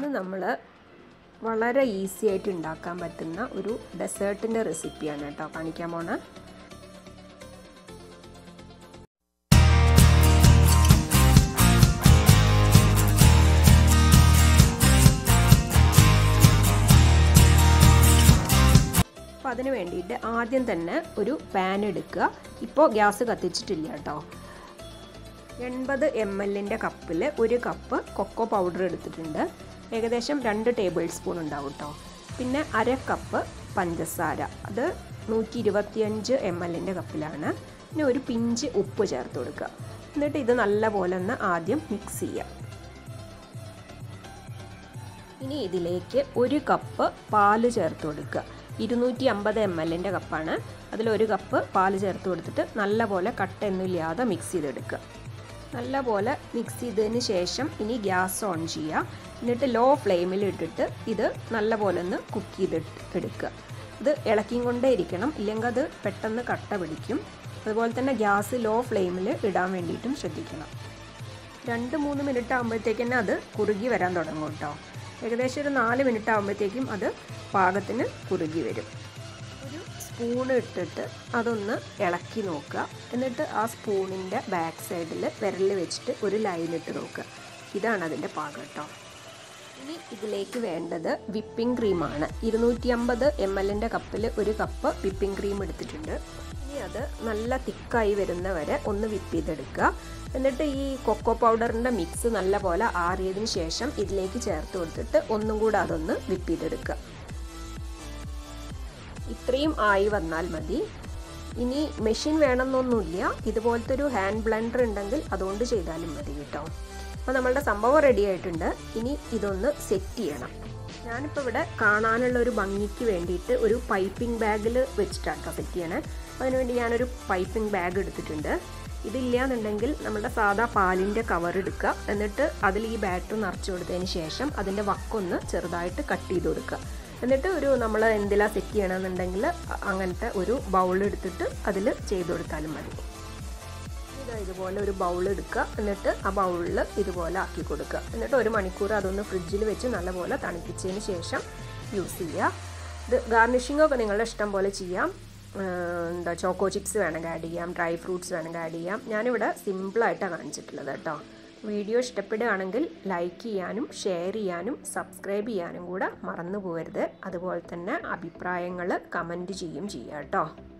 ഇന്ന് നമ്മൾ വളരെ ഈസി ആയിട്ട് ഉണ്ടാക്കാൻ പറ്റുന്ന ഒരു ഡെസേർട്ടിൻ്റെ റെസിപ്പിയാണ് കേട്ടോ കാണിക്കാൻ പോണ അപ്പോൾ അതിന് വേണ്ടിയിട്ട് ആദ്യം തന്നെ ഒരു പാൻ എടുക്കുക ഇപ്പോൾ ഗ്യാസ് കത്തിച്ചിട്ടില്ല കേട്ടോ എൺപത് എം എല്ലിൻ്റെ കപ്പിൽ ഒരു കപ്പ് കൊക്കോ പൗഡർ എടുത്തിട്ടുണ്ട് ഏകദേശം രണ്ട് ടേബിൾ സ്പൂൺ ഉണ്ടാവും കേട്ടോ പിന്നെ അര കപ്പ് പഞ്ചസാര അത് നൂറ്റി ഇരുപത്തിയഞ്ച് എം എല്ലിൻ്റെ കപ്പിലാണ് പിന്നെ ഒരു പിഞ്ച് ഉപ്പ് ചേർത്ത് കൊടുക്കുക എന്നിട്ട് ഇത് നല്ലപോലെ ഒന്ന് ആദ്യം മിക്സ് ചെയ്യുക ഇനി ഇതിലേക്ക് ഒരു കപ്പ് പാല് ചേർത്ത് കൊടുക്കുക ഇരുന്നൂറ്റി അമ്പത് എം എല്ലിൻ്റെ കപ്പാണ് അതിലൊരു കപ്പ് പാല് ചേർത്ത് കൊടുത്തിട്ട് നല്ലപോലെ കട്ടയൊന്നുമില്ലാതെ മിക്സ് ചെയ്തെടുക്കുക നല്ലപോലെ മിക്സ് ചെയ്തതിന് ശേഷം ഇനി ഗ്യാസ് ഓൺ ചെയ്യുക എന്നിട്ട് ലോ ഫ്ലെയിമിൽ ഇട്ടിട്ട് ഇത് നല്ലപോലെ ഒന്ന് കുക്ക് ചെയ്ത് എടുക്കുക ഇത് ഇളക്കിയും കൊണ്ടേ ഇരിക്കണം ഇല്ലെങ്കിൽ അത് പെട്ടെന്ന് കട്ട പിടിക്കും അതുപോലെ തന്നെ ഗ്യാസ് ലോ ഫ്ലെയിമിൽ ഇടാൻ വേണ്ടിയിട്ടും ശ്രദ്ധിക്കണം രണ്ട് മൂന്ന് മിനിറ്റ് ആകുമ്പോഴത്തേക്കും തന്നെ അത് കുറുകി വരാൻ തുടങ്ങും കേട്ടോ ഏകദേശം ഒരു നാല് മിനിറ്റ് ആകുമ്പോഴത്തേക്കും അത് പാകത്തിന് കുറുകി വരും ഒരു സ്പൂൺ ഇട്ടിട്ട് അതൊന്ന് ഇളക്കി നോക്കുക എന്നിട്ട് ആ സ്പൂണിൻ്റെ ബാക്ക് സൈഡിൽ വിരൽ വെച്ചിട്ട് ഒരു ലൈൻ ഇട്ട് നോക്കുക ഇതാണ് അതിൻ്റെ പാകം കേട്ടോ ഇനി ഇതിലേക്ക് വേണ്ടത് വിപ്പിംഗ് ക്രീമാണ് ഇരുന്നൂറ്റി അമ്പത് എം എല്ലിൻ്റെ കപ്പിൽ ഒരു കപ്പ് വിപ്പിംഗ് ക്രീം എടുത്തിട്ടുണ്ട് ഇനി അത് നല്ല തിക്കായി വരുന്ന വരെ ഒന്ന് വിപ്പ് ചെയ്തെടുക്കുക എന്നിട്ട് ഈ കൊക്കോ പൗഡറിൻ്റെ മിക്സ് നല്ലപോലെ ആറിയതിന് ശേഷം ഇതിലേക്ക് ചേർത്ത് കൊടുത്തിട്ട് ഒന്നും കൂടെ അതൊന്ന് വിപ്പ് ചെയ്തെടുക്കുക ഇത്രയും ആയി വന്നാൽ മതി ഇനി മെഷീൻ വേണമെന്നൊന്നുമില്ല ഇതുപോലത്തെ ഒരു ഹാൻഡ് ബ്ലെൻഡർ ഉണ്ടെങ്കിൽ അതുകൊണ്ട് ചെയ്താലും മതി കേട്ടോ അപ്പോൾ നമ്മളുടെ സംഭവം റെഡി ആയിട്ടുണ്ട് ഇനി ഇതൊന്ന് സെറ്റ് ചെയ്യണം ഞാനിപ്പോൾ ഇവിടെ കാണാനുള്ള ഒരു ഭംഗിക്ക് വേണ്ടിയിട്ട് ഒരു പൈപ്പിംഗ് ബാഗിൽ വെച്ചിട്ടാണ് സെറ്റ് ചെയ്യണേ അതിനുവേണ്ടി ഞാനൊരു പൈപ്പിംഗ് ബാഗ് എടുത്തിട്ടുണ്ട് ഇതില്ല എന്നുണ്ടെങ്കിൽ നമ്മുടെ സാധാ പാലിൻ്റെ കവർ എടുക്കുക എന്നിട്ട് അതിൽ ഈ ബാറ്ററി നിറച്ച് കൊടുത്തതിന് ശേഷം അതിൻ്റെ വക്കൊന്ന് ചെറുതായിട്ട് കട്ട് ചെയ്ത് കൊടുക്കുക എന്നിട്ട് ഒരു നമ്മൾ എന്തിലാ സെറ്റ് ചെയ്യണമെന്നുണ്ടെങ്കിൽ അങ്ങനത്തെ ഒരു ബൗൾ എടുത്തിട്ട് അതിൽ ചെയ്ത് കൊടുത്താലും മതി ഇതാ ഇതുപോലെ ഒരു ബൗൾ എടുക്കുക എന്നിട്ട് ആ ബൗളിൽ ഇതുപോലെ ആക്കി കൊടുക്കുക എന്നിട്ട് ഒരു മണിക്കൂർ അതൊന്ന് ഫ്രിഡ്ജിൽ വെച്ച് നല്ലപോലെ തണുപ്പിച്ചതിന് ശേഷം യൂസ് ചെയ്യുക ഇത് ഗാർണിഷിംഗ് ഒക്കെ നിങ്ങളുടെ ഇഷ്ടം പോലെ ചെയ്യാം എന്താ ചോക്കോ ചിപ്സ് വേണമെങ്കിൽ ആഡ് ചെയ്യാം ഡ്രൈ ഫ്രൂട്ട്സ് വേണമെങ്കിൽ ആഡ് ചെയ്യാം ഞാനിവിടെ സിമ്പിളായിട്ടാണ് കാണിച്ചിട്ടുള്ളത് കേട്ടോ വീഡിയോ ഇഷ്ടപ്പെടുകയാണെങ്കിൽ ലൈക്ക് ചെയ്യാനും ഷെയർ ചെയ്യാനും സബ്സ്ക്രൈബ് ചെയ്യാനും കൂടെ മറന്നു പോകരുത് അതുപോലെ തന്നെ അഭിപ്രായങ്ങൾ കമൻറ്റ് ചെയ്യും ചെയ്യാം കേട്ടോ